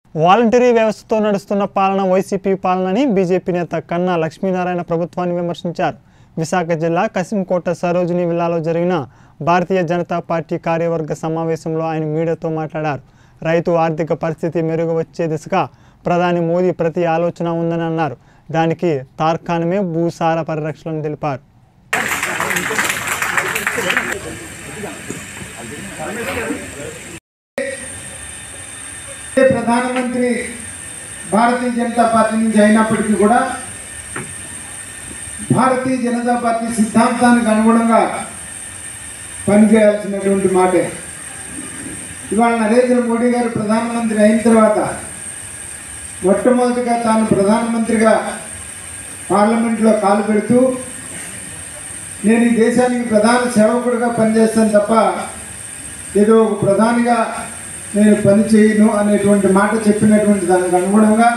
voluntary వ్యవస్థతో నడుస్తున్న పాలన వైసీపీ పాలనని బీజేపీ నేత కన్నా లక్ష్మీనారాయణ ప్రభుత్వాన్ని విమర్శించారు విశాఖ జిల్లా కసింకోట సరోజిని విల్లాలో జరిగిన భారతీయ జనతా పార్టీ కార్యవర్గ సమావేశంలో ఆయన మీడియాతో మాట్లాడారు రైతు ఆర్థిక పరిస్థితి మెరుగు వచ్చే దిశగా ప్రధాని మోదీ ప్రతి ఆలోచన ఉందని అన్నారు దానికి తార్కాణమే భూసార పరిరక్షణ తెలిపారు ఏ ప్రధానమంత్రి భారతీయ జనతా పార్టీ నుంచి అయినప్పటికీ కూడా భారతీయ జనతా పార్టీ సిద్ధాంతానికి అనుగుణంగా పనిచేయాల్సినటువంటి మాటే ఇవాళ నరేంద్ర మోడీ గారు ప్రధానమంత్రి అయిన తర్వాత మొట్టమొదటిగా తాను ప్రధానమంత్రిగా పార్లమెంట్లో కాలు పెడుతూ నేను ఈ దేశానికి ప్రధాన సేవకుడిగా పనిచేస్తాను తప్ప ఏదో ఒక ప్రధానిగా నేను పని చేయను అనేటువంటి మాట చెప్పినటువంటి దానికి అనుగుణంగా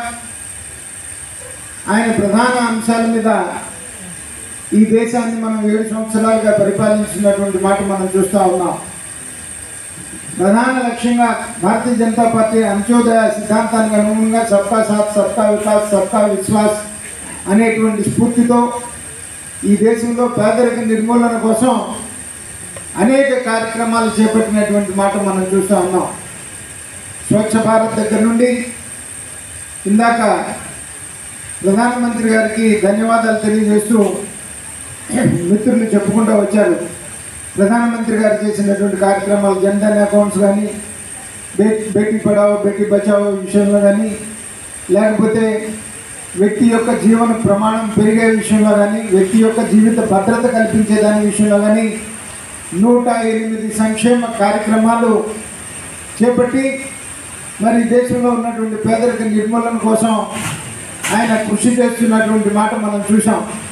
ఆయన ప్రధాన అంశాల మీద ఈ దేశాన్ని మనం ఏడు సంవత్సరాలుగా పరిపాలించినటువంటి మాట మనం చూస్తూ ఉన్నాం ప్రధాన లక్ష్యంగా భారతీయ జనతా పార్టీ అంత్యోదయ సిద్ధాంతానికి అనుగుణంగా సబ్కా సాత్ సబ్కా వికాస్ సబ్కా విశ్వాస్ అనేటువంటి స్ఫూర్తితో ఈ దేశంలో పేదరిక నిర్మూలన కోసం అనేక కార్యక్రమాలు చేపట్టినటువంటి మాట మనం చూస్తూ ఉన్నాం స్వచ్ఛ భారత్ దగ్గర నుండి ఇందాక ప్రధానమంత్రి గారికి ధన్యవాదాలు తెలియజేస్తూ మిత్రులు చెప్పుకుంటూ వచ్చారు ప్రధానమంత్రి గారు చేసినటువంటి కార్యక్రమాలు జన్ధన్ అకౌంట్స్ కానీ బే బేటీ పడావో బేటీ బచావో విషయంలో కానీ లేకపోతే వ్యక్తి యొక్క జీవన ప్రమాణం పెరిగే విషయంలో కానీ వ్యక్తి యొక్క జీవిత భద్రత కల్పించే దాని విషయంలో కానీ నూట ఎనిమిది సంక్షేమ కార్యక్రమాలు చేపట్టి మరి దేశంలో ఉన్నటువంటి పేదరిక నిర్మూలన కోసం ఆయన కృషి చేస్తున్నటువంటి మాట మనం చూసాం